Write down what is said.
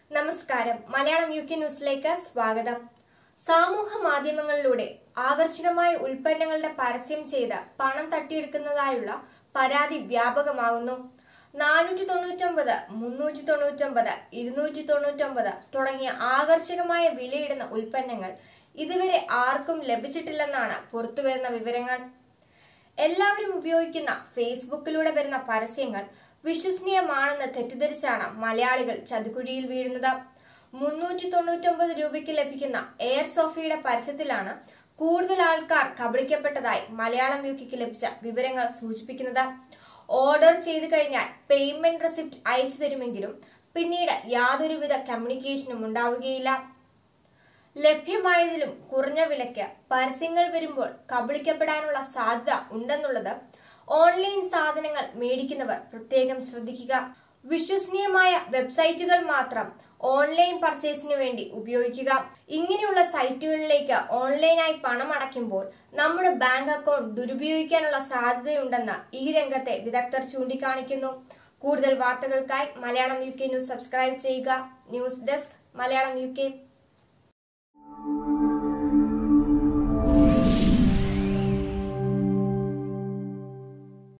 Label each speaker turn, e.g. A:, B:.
A: നമസ്കാരം Malayalam U K ന്യൂസിലേക്ക് സ്വാഗതം സമൂഹ മാധ്യമങ്ങളിലൂടെ ആകർഷകമായ ഉൽപ്പന്നങ്ങളുടെ പരസ്യം ചെയ്ത് പണം തട്ടിയെടുക്കുന്നതായുള്ള പരാതി വ്യാപകമാകുന്നു നാനൂറ്റി തൊണ്ണൂറ്റൊമ്പത് മുന്നൂറ്റി തൊണ്ണൂറ്റൊമ്പത് ഇരുന്നൂറ്റി തൊണ്ണൂറ്റൊമ്പത് തുടങ്ങിയ ആകർഷകമായ വിലയിടുന്ന ഉൽപ്പന്നങ്ങൾ ഇതുവരെ ആർക്കും ലഭിച്ചിട്ടില്ലെന്നാണ് പുറത്തുവരുന്ന വിവരങ്ങൾ എല്ലാവരും ഉപയോഗിക്കുന്ന ഫേസ്ബുക്കിലൂടെ വരുന്ന പരസ്യങ്ങൾ വിശ്വസനീയമാണെന്ന് തെറ്റിദ്ധരിച്ചാണ് മലയാളികൾ ചതുക്കുഴിയിൽ വീഴുന്നത് മുന്നൂറ്റി തൊണ്ണൂറ്റൊമ്പത് രൂപയ്ക്ക് ലഭിക്കുന്ന എയർ സോഫയുടെ പരസ്യത്തിലാണ് കൂടുതൽ ആൾക്കാർ കബളിക്കപ്പെട്ടതായി മലയാളം യുക്കിക്ക് ലഭിച്ച വിവരങ്ങൾ സൂചിപ്പിക്കുന്നത് ഓർഡർ ചെയ്തു കഴിഞ്ഞാൽ പേയ്മെന്റ് റെസിപ്റ്റ് അയച്ചു തരുമെങ്കിലും പിന്നീട് യാതൊരുവിധ കമ്മ്യൂണിക്കേഷനും ഉണ്ടാവുകയില്ല ലഭ്യമായതിലും കുറഞ്ഞ വിലയ്ക്ക് പരസ്യങ്ങൾ വരുമ്പോൾ കബളിക്കപ്പെടാനുള്ള സാധ്യത ഉണ്ടെന്നുള്ളത് ഓൺലൈൻ സാധനങ്ങൾ മേടിക്കുന്നവർ പ്രത്യേകം ശ്രദ്ധിക്കുക വിശ്വസനീയമായ വെബ്സൈറ്റുകൾ മാത്രം ഓൺലൈൻ പർച്ചേസിന് വേണ്ടി ഉപയോഗിക്കുക ഇങ്ങനെയുള്ള സൈറ്റുകളിലേക്ക് ഓൺലൈനായി പണം അടയ്ക്കുമ്പോൾ നമ്മുടെ ബാങ്ക് അക്കൗണ്ട് ദുരുപയോഗിക്കാനുള്ള സാധ്യതയുണ്ടെന്ന് ഈ രംഗത്തെ വിദഗ്ധർ ചൂണ്ടിക്കാണിക്കുന്നു കൂടുതൽ വാർത്തകൾക്കായി Malayalam U K news subscribe ചെയ്യുക news desk Malayalam U K